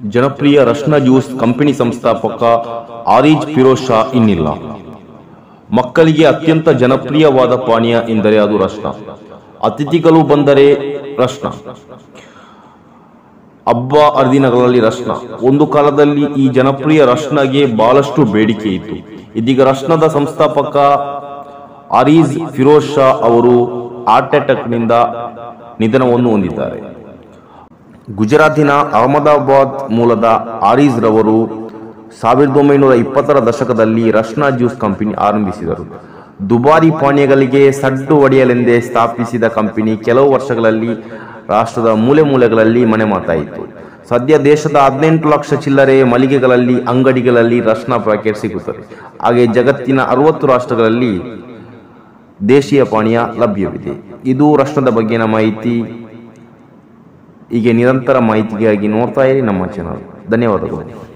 ಜನಪ್ರಿಯ ರಶ್ನ juice company ಸಂಸ್ಥಾಪಕ ಆರಿಜ್ ಫಿರೋಜ್ ಶಾ ಇನ್ನಿಲ್ಲ ಮಕ್ಕಳಿಗೆ ಅತ್ಯಂತ ಜನಪ್ರಿಯವಾದ ಪಾನೀಯ ಎಂದರೆ ಅದು ರಶ್ನ ಅತಿಥಿಗಳು ಬಂದರೆ ರಶ್ನ ಹಬ್ಬ ಹರಿದಿನಗಳಲ್ಲಿ ರಶ್ನ ಒಂದು ಕಾಲದಲ್ಲಿ ಈ ಜನಪ್ರಿಯ ರಶ್ನಗೆ ಬಹಳಷ್ಟು ಬೇಡಿಕೆ ಇತ್ತು ಇದೀಗ ರಶ್ನದ ಸಂಸ್ಥಾಪಕ ಆರೀಜ್ ಫಿರೋಜ್ ಶಾ ಅವರು ಹಾರ್ಟ್ ಅಟ್ಯಾಕ್ನಿಂದ ನಿಧನವನ್ನು ಹೊಂದಿದ್ದಾರೆ ಗುಜರಾತಿನ ಅಹಮದಾಬಾದ್ ಮೂಲದ ಆರೀಜ್ ರವರು ಸಾವಿರದ ಒಂಬೈನೂರ ಇಪ್ಪತ್ತರ ದಶಕದಲ್ಲಿ ರಶ್ನಾ ಜ್ಯೂಸ್ ಕಂಪನಿ ಆರಂಭಿಸಿದರು ದುಬಾರಿ ಪಾನೀಯಗಳಿಗೆ ಸಡ್ಡು ಹೊಡೆಯಲೆಂದೇ ಸ್ಥಾಪಿಸಿದ ಕಂಪನಿ ಕೆಲವು ವರ್ಷಗಳಲ್ಲಿ ರಾಷ್ಟ್ರದ ಮೂಲೆ ಮೂಲೆಗಳಲ್ಲಿ ಮನೆ ಮಾತಾಯಿತು ಸದ್ಯ ದೇಶದ ಹದಿನೆಂಟು ಲಕ್ಷ ಚಿಲ್ಲರೆ ಮಳಿಗೆಗಳಲ್ಲಿ ಅಂಗಡಿಗಳಲ್ಲಿ ರಶ್ನಾ ಪ್ಯಾಕೆಟ್ ಸಿಗುತ್ತದೆ ಹಾಗೆ ಜಗತ್ತಿನ ಅರವತ್ತು ರಾಷ್ಟ್ರಗಳಲ್ಲಿ ದೇಶೀಯ ಪಾನೀಯ ಲಭ್ಯವಿದೆ ಇದು ರಶ್ನದ ಬಗ್ಗೆನ ಮಾಹಿತಿ ಹೀಗೆ ನಿರಂತರ ಮಾಹಿತಿಗಾಗಿ ನೋಡ್ತಾ ಇರಿ ನಮ್ಮ ಚಾನಲ್ ಧನ್ಯವಾದಗಳು